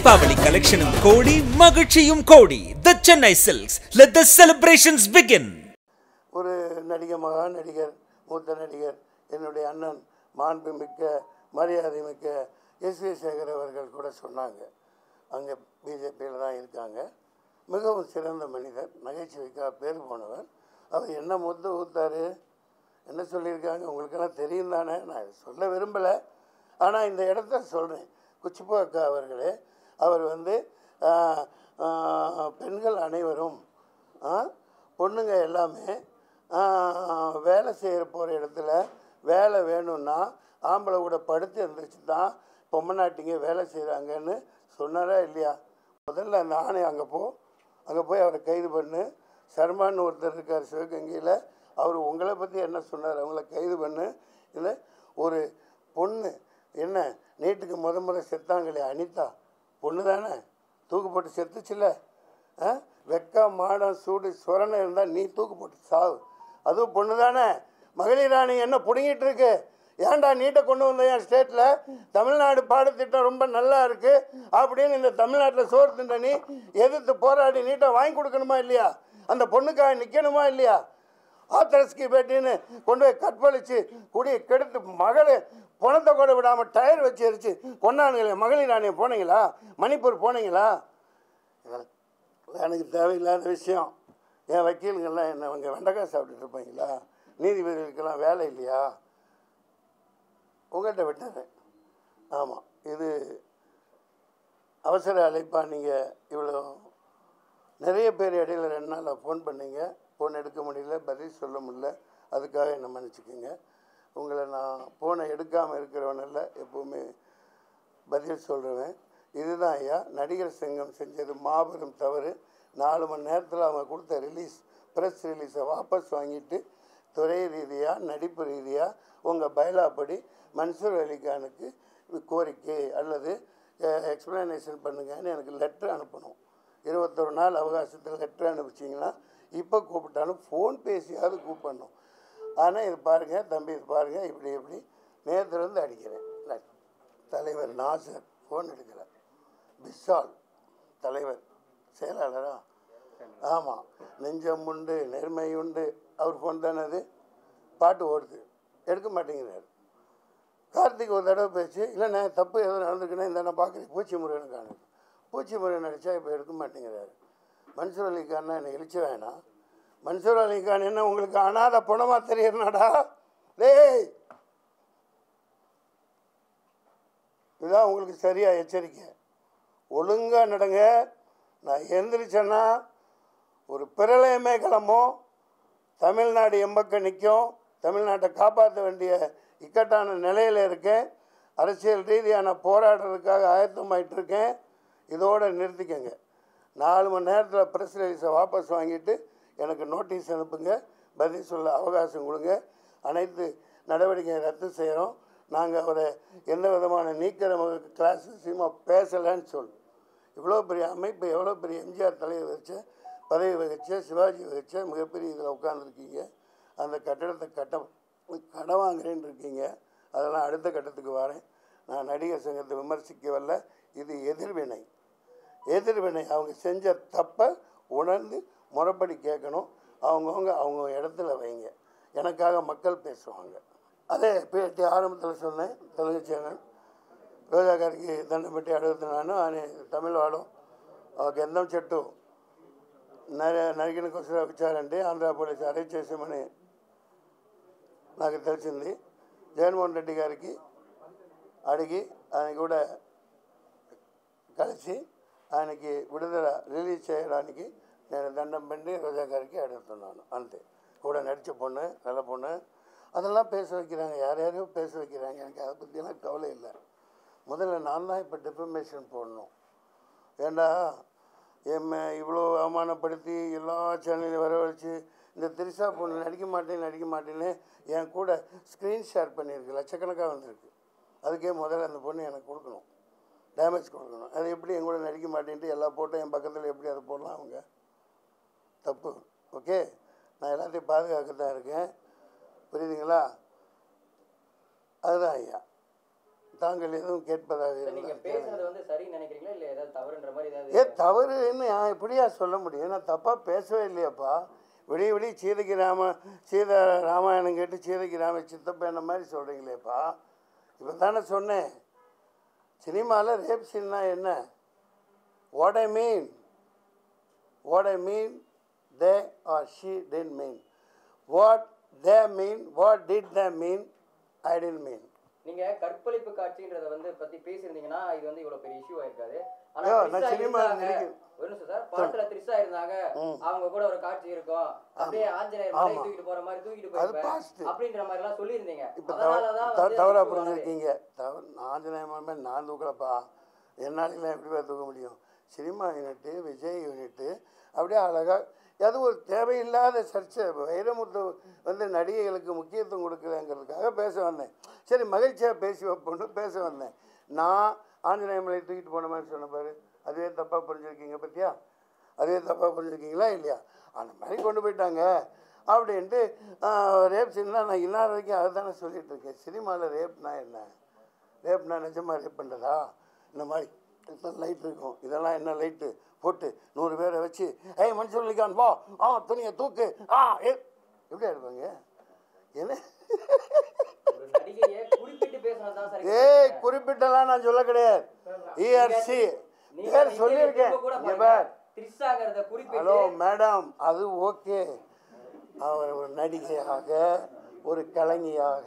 தீபாவளி கலெக்ஷனும் கோடி மகிழ்ச்சியும் கோடி the Chennai Silks let the celebrations begin ஒரு நடிகர் மகா நடிகர் மூத்த நடிகர் என்னுடைய அண்ணன் மாண்புமிக்க மரியாதை மிக்க எஸ் வி சேகர் அவர்கள் கூட சொன்னாங்க அங்கே பிஜேபியில் தான் இருக்காங்க மிகவும் சிறந்த மனிதர் நகைச்சுவைக்காக பேர் போனவர் அவர் என்ன முத்து ஊத்தாரு என்ன சொல்லியிருக்காங்க உங்களுக்கெல்லாம் தெரியும் தானே நான் இதை சொல்ல விரும்பலை ஆனால் இந்த இடத்த சொல்கிறேன் குச்சிப்பு அக்கா அவர்களே அவர் வந்து ஆஹ், ஆஹ், பெண்கள் அனைவரும் ஆ, பொண்ணுங்க எல்லாமே ஆ, வேலை செய்கிற போகிற இடத்துல வேலை வேணும்னா ஆம்பளை கூட படுத்து இருந்துச்சு தான் பொம்மநாட்டிங்க வேலை செய்கிறாங்கன்னு சொன்னாரா இல்லையா முதல்ல அந்த ஆணை அங்கே போ அங்கே போய் அவரை கைது பண்ணு சர்மான்னு ஒருத்தர் இருக்கார் சிவகங்கையில் அவர் உங்களை பற்றி என்ன சொன்னார் அவங்கள கைது பண்ணு இல்லை ஒரு பொண்ணு என்ன நீட்டுக்கு முத முத செத்தாங்களே அனிதா பொண்ணு தானே தூக்கு போட்டு செத்துச்சுல ஆ வெக்க மாடம் சூடு சுரணை இருந்தால் நீ தூக்கு போட்டு சாவு அதுவும் பொண்ணு தானே மகளிர் ராணி என்ன பிடுங்கிட்டு இருக்கு ஏன்டா நீட்டை கொண்டு வந்த என் ஸ்டேட்டில் தமிழ்நாடு பாடத்திட்டம் ரொம்ப நல்லா இருக்கு அப்படின்னு இந்த தமிழ்நாட்டில் சோறு தின்ற நீ எதிர்த்து போராடி நீட்டை வாங்கி கொடுக்கணுமா இல்லையா அந்த பொண்ணுக்காக நிற்கணுமா இல்லையா ஆத்தரஸ்கி பேட்டின்னு கொண்டு போய் கற்பழிச்சு குடியை கெடுத்து மகளை பணத்தை கூட விடாமல் டயர் வச்சு எரிச்சு கொண்டானுங்களே மகளிர் ராணியை போனீங்களா மணிப்பூர் போனீங்களா இதெல்லாம் எனக்கு தேவையில்லாத விஷயம் என் வக்கீலுங்கெல்லாம் என்ன அவங்க வெண்டைக்காய் சாப்பிட்டுட்டு இருப்பாங்களா நீதிபதிகளுக்கெல்லாம் வேலை இல்லையா உங்கள்கிட்ட விட்டுறேன் ஆமாம் இது அவசர அழைப்பா நீங்கள் இவ்வளோ நிறைய பேர் இடையில ரெண்டு நாள் ஃபோன் பண்ணீங்க ஃபோன் எடுக்க முடியல பதில் சொல்ல முடியல அதுக்காக என்ன மன்னிச்சுக்கோங்க உங்களை நான் ஃபோனை எடுக்காமல் இருக்கிறவனில்ல எப்போவுமே பதில் சொல்கிறவன் இதுதான் ஐயா நடிகர் சங்கம் செஞ்சது மாபெரும் தவறு நாலு மணி நேரத்தில் அவங்க கொடுத்த ரிலீஸ் ப்ரெஸ் ரிலீஸை வாபஸ் வாங்கிட்டு துறை ரீதியாக நடிப்பு ரீதியாக உங்கள் பைலாப்படி மன்சூர் அலிகானுக்கு கோரிக்கை அல்லது எக்ஸ்ப்ளனேஷன் பண்ணுங்கன்னு எனக்கு லெட்டர் அனுப்பணும் இருபத்தொரு நாள் அவகாசத்தில் லெட்டர் அனுப்பிச்சிங்கன்னா இப்போ கூப்பிட்டாலும் ஃபோன் பேசியாவது கூப்பிடணும் ஆனால் இது பாருங்கள் தம்பி இது பாருங்கள் இப்படி இப்படி நேரத்துலேருந்து அடிக்கிறேன் நான் தலைவர் நாசர் ஃபோன் எடுக்கிறார் விஷால் தலைவர் செயலாளரா ஆமாம் நெஞ்சம் உண்டு நேர்மை உண்டு அவர் ஃபோன் தானே அது பாட்டு ஓடுது எடுக்க மாட்டேங்கிறார் கார்த்திக் ஒரு தடவை பேச்சு இல்லை நான் தப்பு எதுவும் நடந்துருக்குன்னா இந்த நான் பார்க்குறேன் பூச்சி முருகன் காணுது பூச்சி முருகன் நடித்தா இப்போ எடுக்க மாட்டேங்கிறாரு மன்சூர் அலிகான்னா என்னை இழிச்ச வேணாம் மன்சூர் அலிகான் என்ன உங்களுக்கு அனாத பணமாக தெரியறனாடா டேய் இதுதான் உங்களுக்கு சரியாக எச்சரிக்கை ஒழுங்காக நடங்க நான் எந்திரிச்சேன்னா ஒரு பிரளயமே கிளம்பும் தமிழ்நாடு எம்பக்க நிற்கும் தமிழ்நாட்டை காப்பாற்ற வேண்டிய இக்கட்டான நிலையில் இருக்கேன் அரசியல் ரீதியான போராடுறதுக்காக ஆயத்தமாயிட்டு இருக்கேன் இதோடு நிறுத்திக்கங்க நாலு மணி நேரத்தில் ப்ரெஸ் ரிலீஸை வாபஸ் வாங்கிட்டு எனக்கு நோட்டீஸ் அனுப்புங்க பதில் சொல்ல அவகாசம் கொடுங்க அனைத்து நடவடிக்கையை ரத்து செய்கிறோம் நாங்கள் அவரை எந்த விதமான நீக்கிற கிளாஸ் விஷயமா பேசலைன்னு சொல் இவ்வளோ பெரிய அமைப்பு எவ்வளோ பெரிய எம்ஜிஆர் தலைவர் வச்ச பதவி வகிச்ச சிவாஜி வகிச்ச மிகப்பெரிய இதில் உட்காந்துருக்கீங்க அந்த கட்டடத்தை கட்ட கடன் வாங்குறேன்னு இருக்கீங்க அதெல்லாம் அடுத்த கட்டத்துக்கு வரேன் நான் நடிகர் சங்கத்தை விமர்சிக்க வரல இது எதிர்வினை எதிர்வினை அவங்க செஞ்ச தப்பை உணர்ந்து முறைப்படி கேட்கணும் அவங்கவுங்க அவங்க இடத்துல வைங்க எனக்காக மக்கள் பேசுவாங்க அதே பேட்டி ஆரம்பத்தில் சொன்னேன் தெலுங்கு சேனல் రోజా గారికి దండం పెట్టి అడుగుతున్నాను ఆయన తమిళ వాడు ఆ గంధం చెట్టు నరి నరికిన కోసం వచ్చారంటే ఆంధ్ర పోలీసు అరెస్ట్ చేసామని నాకు తెలిసింది జగన్మోహన్ రెడ్డి గారికి అడిగి ఆయన కూడా కలిసి ఆయనకి విడుదల రిలీజ్ చేయడానికి నేను దండం పెట్టి రోజా గారికి అడుగుతున్నాను అంతే கூட நடித்த பொண்ணு நல்ல பொண்ணு அதெல்லாம் பேச வைக்கிறாங்க யார் யாரையோ பேச வைக்கிறாங்க எனக்கு அதை பற்றியெல்லாம் கவலை இல்லை முதல்ல நான் தான் இப்போ டிஃபர்மேஷன் போடணும் ஏண்டா எம்மை இவ்வளோ அவமானப்படுத்தி எல்லா சேனலையும் வரவழைச்சு இந்த திரிசா பொண்ணு நடிக்க மாட்டேன் நடிக்க மாட்டேன்னு என் கூட ஸ்க்ரீன் ஷேர் பண்ணியிருக்கு லட்சக்கணக்காக வந்திருக்கு அதுக்கே முதல்ல அந்த பொண்ணு எனக்கு கொடுக்கணும் டேமேஜ் கொடுக்கணும் அது எப்படி என் கூட நடிக்க மாட்டேன்ட்டு எல்லா போட்டோ என் பக்கத்தில் எப்படி அதை போடலாம் அவங்க தப்பு ஓகே நான் எல்லாத்தையும் பாதுகாக்க தான் இருக்கேன் புரியுதுங்களா அதுதான் ஐயா தாங்கள் எதுவும் கேட்பதாக நீங்க இருந்தால் பேசுறது வந்து சரின்னு நினைக்கிறீங்களா இல்ல ஏதாவது தவறுன்ற மாதிரி ஏதாவது ஏ தவறுன்னு நான் எப்படியா சொல்ல முடியும் நான் தப்பாக பேசவே இல்லையாப்பா விடிய விடிய சீதைக்கு ராம சீதா ராமாயணம் கேட்டு சீதைக்கு ராம சித்தப்பா என்ன மாதிரி சொல்கிறீங்களேப்பா இப்போ தானே சொன்னேன் சினிமாவில் ரேப் சீன்னா என்ன what I mean what I mean they are she tend mean what they mean what did they mean I tend mean நீங்க கற்பழிப்பு காட்சின்றத வந்து பத்தி பேசியிருந்தீங்கன்னா இது வந்து இவ்வளவு பெரிய இஷ்யூ ஆயிருக்காது ஆனா ஐயோ, நான் த்ரிஷா சினிமா இருந்தாங்க. நடிக்க- ஒரு நிமிஷம் சார் படத்துல த்ரிஷா இருந்தாங்க அவங்க கூட ஒரு காட்சி இருக்கும் அப்படியே ஆஞ்சநேயர் மலை தூக்கிட்டு போற மாதிரி தூக்கிட்டு அது போயிருப்பேன் past. அப்படின்ற மாதிரி எல்லாம் சொல்லியிருந்தீங்க இப்போ அதனாலதான் தவ வந்து தவறாக அது புரிஞ்சிருக்கீங்க தவறு ஆஞ்சநேய மாமே நான் தூக்கலப்பா என்னாலாம் எப்படி போய் தூக்க முடியும் சினிமா யூனிட்டு விஜய் யூனிட்டு அப்படியே அழகாக அது ஒரு தேவையில்லாத சர்ச்சை வைரமுத்து வந்து நடிகைகளுக்கு முக்கியத்துவம் கொடுக்கலங்கிறதுக்காக பேச வந்தேன் சரி மகிழ்ச்சியாக பேசி வைப்போன்னு பேச வந்தேன் நான் ஆஞ்சநேய மலை தூக்கிட்டு போன மாதிரி சொன்ன பாரு அதுவே தப்பாக புரிஞ்சிருக்கீங்க பத்தியா அதுவே தப்பாக புரிஞ்சுருக்கீங்களா இல்லையா அந்த மாதிரி கொண்டு போயிட்டாங்க அப்படின்ட்டு ரேப் சீன்னா நான் இன்னார் வரைக்கும் அதை தானே சொல்லிட்டு இருக்கேன் சினிமாவில் ரேப்னா என்ன ரேப்னா நிஜமாக ரேப் பண்ணுறதா இந்த மாதிரி இதெல்லாம் லைட் இருக்கும் இதெல்லாம் என்ன லைட்டு போட்டு நூறு பேரை வச்சு ஏய் மனுஷன் வா ஆ துணியை தூக்கு ஆ ஏ எப்படியா இருப்பாங்க என்ன ஒரு நடிகையை குறிப்பிட்டு பேசுனதுதான் சரி ஏய் குறிப்பிட்டலாம் நான் சொல்ல கிடையாது இஆர்சி நீங்க பேர் அந்த சொல்லியிருக்கேன் interview கூட இங்க பாருங்க. பார் த்ரிஷாங்கிறத குறிப்பிட்டு ஹலோ மேடம் அது ஓகே அவர் ஒரு நடிகையாக ஒரு கலைஞியாக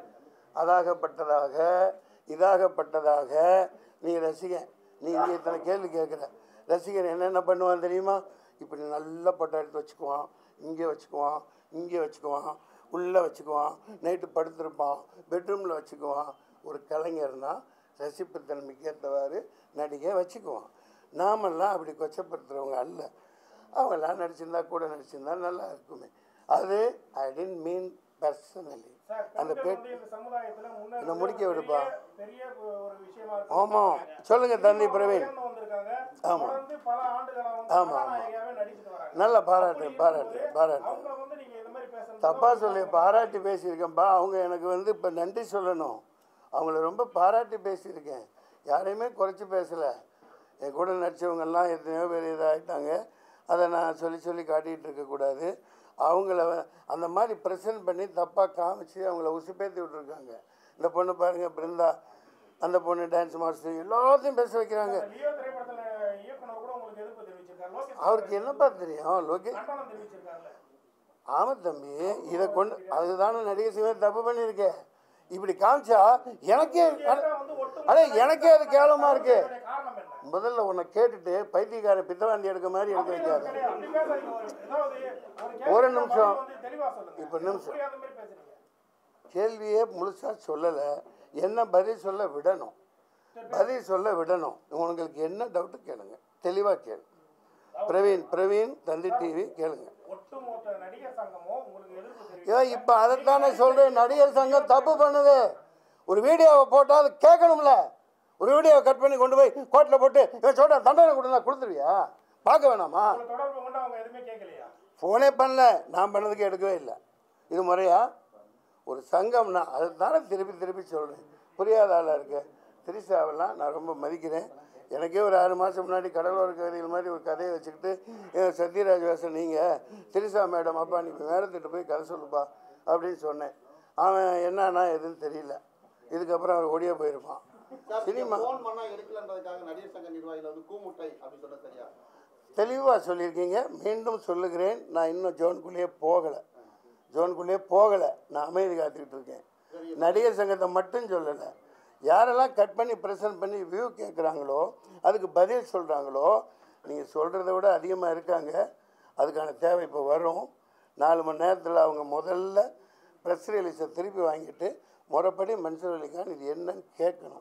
அதாகப்பட்டதாக இதாகப்பட்டதாக நீ ரசிகன் நீ இங்கே இத்தனை கேள்வி கேட்குற ரசிகன் என்னென்ன பண்ணுவான் தெரியுமா இப்படி நல்ல பட்டம் எடுத்து வச்சுக்குவான் இங்கே வச்சுக்குவான் இங்கே வச்சுக்குவான் உள்ளே வச்சுக்குவான் நைட்டு படுத்திருப்பான் பெட்ரூமில் வச்சுக்குவான் ஒரு கலைஞர்னா ரசிப்புத்தன்மைக்கு ஏற்றவாறு நடிகை வச்சுக்குவான் நாமெல்லாம் அப்படி கொச்சப்படுத்துகிறவங்க அல்ல அவங்கெல்லாம் நடிச்சிருந்தா கூட நடிச்சிருந்தா நல்லா இருக்குமே அது ஐ டென்ட் மீன் பர்சனலி அந்த பெண்கள் பேட் வந்து இந்த சமுதாயத்துல முன்னேறது என்னை முடிக்க ஒரு விடுப்பா. பெரிய- பெரிய ஒரு விஷயமா இருக்கு. ஆமாம் சொல்லுங்க தந்தி அவங்க பிரவீன் உயர்ந்து வந்திருக்காங்க. ஆமா. தொடர்ந்து பல ஆண்டுகளா வந்து ஆமா, ஆமா. கதாநாயகியாவே நடிச்சிட்டு வராங்க. நல்ல பாராட்டு அப்படி பாராட்டு இருக்கும்போது பாராட்டு அவங்கள வந்து நீங்க இந்த மாதிரி பேசுறது தப்பாக சொல்லி பாராட்டி பேசியிருக்கேன்ப்பா அவங்க எனக்கு வந்து இப்போ நன்றி சொல்லணும் அவங்கள ரொம்ப பாராட்டி பேசியிருக்கேன் யாரையுமே குறைச்சி பேசலை என் கூட நடித்தவங்கெல்லாம் எத்தனையோ பேர் இதாகிட்டாங்க அதை நான் சொல்லி சொல்லி காட்டிகிட்டு இருக்கக்கூடாது அவங்கள வ- அந்த மாதிரி ப்ரெசென்ட் பண்ணி தப்பாக காமிச்சு அவங்கள உசுப்பேற்றி விட்ருக்காங்க இந்த பொண்ணு பாருங்கள் பிருந்தா அந்த பொண்ணு டான்ஸ் மாஸ்டர் எல்லாத்தையும் பேச வைக்கிறாங்க லியோ திரைப்படத்துல இயக்குனர் கூட உங்களுக்கு எதிர்ப்பு தெரிவிச்சிருக்காரு லோகேஷ் அவருக்கு என்னப்பா தெரியும் லோகே கண்டனம் தெரிவிச்சிருக்காருல்ல ஆமாம் தம்பி இதை கொண்டு அதுதானே நடிகை சிவ தப்பு பண்ணியிருக்கேன் இப்படி காமிச்சா எனக்கே கேட்டா வந்து ஒட்டுமொத்த அடே எனக்கே அது கேவலமாக இருக்கு இதோடைய காரணம் என்ன முதல்ல உன்னை கேட்டுட்டு பைத்தியக்கார பித்தவாண்டி எடுக்க மாதிரி எடுக்க வைக்காது கிடையாது. அப்படி பேசாதீங்க. ஒரு- ஏதாவது ஒரு ஒரு கேள்விக்கு நிமிஷம். பதில் வந்து தெளிவா சொல்லுங்க இப்போ நிமிஷம் புரியாத மாதிரி பேசுறீங்க கேள்வியே முழுசாக சொல்லலை என்ன பதில் சொல்ல விடணும் பதில் சொல்ல விடணும் உங்களுக்கு என்ன டவுட்டு கேளுங்க தெளிவாக கேளு பிரவீன் பிரவீன் தந்தி டிவி கேளுங்க ஒட்டுமொத்த நடிகர் சங்கமும் உங்களுக்கு எதிர்ப்பு தெரிவிச்சு ஏன் இப்போ அதைத்தானே சொல்கிறேன் நடிகர் சங்கம் தப்பு பண்ணுது ஒரு வீடியோவை போட்டால் அது கேட்கணும்ல ஒரு வீடியோவை கட் பண்ணி கொண்டு போய் கோர்ட்டில் போட்டு இவன் சொல்கிற தண்டனை கொடுத்தா கொடுத்துருவியா பார்க்க வேணாமா உங்களை தொடர்பு கொண்டு அவங்க எதுவுமே கேட்கலையா ஃபோனே பண்ணல நான் பண்ணதுக்கு எடுக்கவே இல்லை இது முறையா ஒரு சங்கம்னா அது தானே திருப்பி திருப்பி சொல்கிறேன் புரியாத ஆளாக இருக்கு திரிசாவெல்லாம் நான் ரொம்ப மதிக்கிறேன் எனக்கே ஒரு ஆறு மாதம் முன்னாடி கடலோர கதைகள் மாதிரி ஒரு கதையை வச்சுக்கிட்டு "ஏன் சத்யராஜ் வாசன் நீங்கள் திரிசா மேடம் அப்பா நீ மேடத்திட்ட போய் கதை சொல்லுப்பா அப்படின்னு சொன்னேன் அவன் என்னன்னா எதுன்னு தெரியல இதுக்கப்புறம் அவர் ஒடிய போயிருப்பான் சினிமா ஃபோன் பண்ணா எடுக்கலன்றதுக்காக நடிகர் சங்க நிர்வாகிகள் வந்து கூமுட்டை அப்படி சொல்ல சரியா தெளிவாக சொல்லியிருக்கீங்க மீண்டும் சொல்லுகிறேன் நான் இன்னும் ஜோனுக்குள்ளேயே போகலை ஜோனுக்குள்ளேயே போகலை நான் அமைதி காத்துக்கிட்டு இருக்கேன் நடிகர் சங்கத்தை மட்டும் சொல்லலை யாரெல்லாம் கட் பண்ணி ப்ரெசென்ட் பண்ணி வியூ கேட்குறாங்களோ அதுக்கு பதில் சொல்கிறாங்களோ நீங்கள் சொல்கிறத விட அதிகமாக இருக்காங்க அதுக்கான தேவை இப்போ வரும் நாலு மணி நேரத்தில் அவங்க முதல்ல ப்ரெஸ் ரிலீஸை திருப்பி வாங்கிட்டு முறைப்படி மன்சூர் அலிகான் இது என்னன்னு கேட்கணும்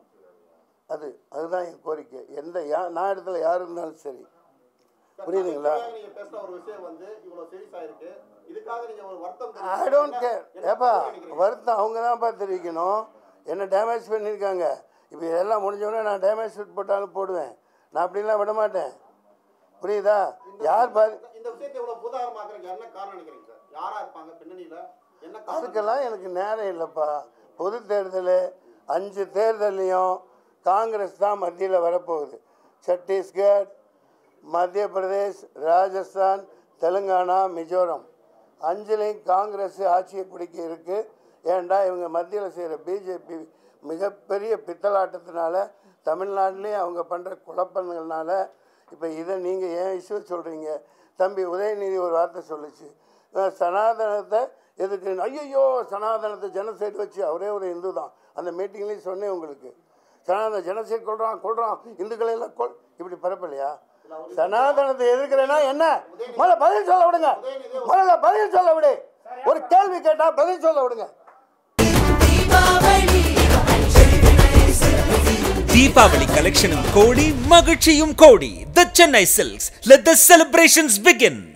அது அதுதான் என் கோரிக்கை எந்த யா நான் இடத்துல யார் இருந்தாலும் சரி புரியுதுங்களா நகைச்சுவையாக நீங்க பேசுற ஒரு விஷயம் வந்து இவ்வளவு சீரியஸா இருக்கு இதுக்காக நீங்க ஒரு வருத்தம் ஐ டோன்ட் கேர் என்ன ஏப்பா நினைக்கிறீங்க? வருத்தம் அவங்க தான்ப்பா தெரிவிக்கணும் என்ன டேமேஜ் பண்ணியிருக்காங்க இப்போ இதெல்லாம் முடிஞ்சோடனே நான் டேமேஜ் ஷூட் போட்டாலும் போடுவேன் நான் அப்படிலாம் விட மாட்டேன் புரியுதா யார் பாதி இந்த- இந்த விஷயத்தை இவ்வளவு பூதாகரமாக்குறீங்க என்ன காரணம் நினைக்கிறீங்க சார் யாரா இருப்பாங்க பின்னணியில என்ன காரணம் அதுக்கெல்லாம் எனக்கு நேரம் இல்லைப்பா பொது தேர்தல் அஞ்சு தேர்தல்லையும் காங்கிரஸ் தான் மத்தியில் வரப்போகுது சத்தீஸ்கர் மத்திய பிரதேஷ் ராஜஸ்தான் தெலுங்கானா மிசோரம் அஞ்சுலையும் காங்கிரஸ் ஆட்சியை பிடிக்க இருக்கு ஏன்டா இவங்க மத்தியில் செய்கிற பிஜேபி மிகப்பெரிய பித்தலாட்டத்தினால தமிழ்நாட்டிலையும் அவங்க பண்ணுற குழப்பங்கள்னால இப்போ இதை நீங்கள் ஏன் இஷ்யூ சொல்கிறீங்க தம்பி உதயநிதி ஒரு வார்த்தை சொல்லுச்சு அஹ் சனாதனத்தை எதுக்கு ஐயோ சனாதனத்தை ஜனசைட் வச்சு அவரே ஒரு இந்து தான் அந்த மீட்டிங்லேயும் சொன்னேன் உங்களுக்கு சனாதன ஜனசைட் கொள்றான் கொள்றான் இந்துக்களை எல்லாம் கொல் இப்படி பரப்பலையா சனாதனத்தை எதிர்க்கிறேன்னா என்ன முதல்ல பதில் சொல்ல விடுங்க முதல்ல பதில் சொல்ல விடு ஒரு கேள்வி கேட்டா பதில் சொல்ல விடுங்க தீபாவளி கலெக்ஷனும் கோடி மகிழ்ச்சியும் கோடி the Chennai Silks let the celebrations begin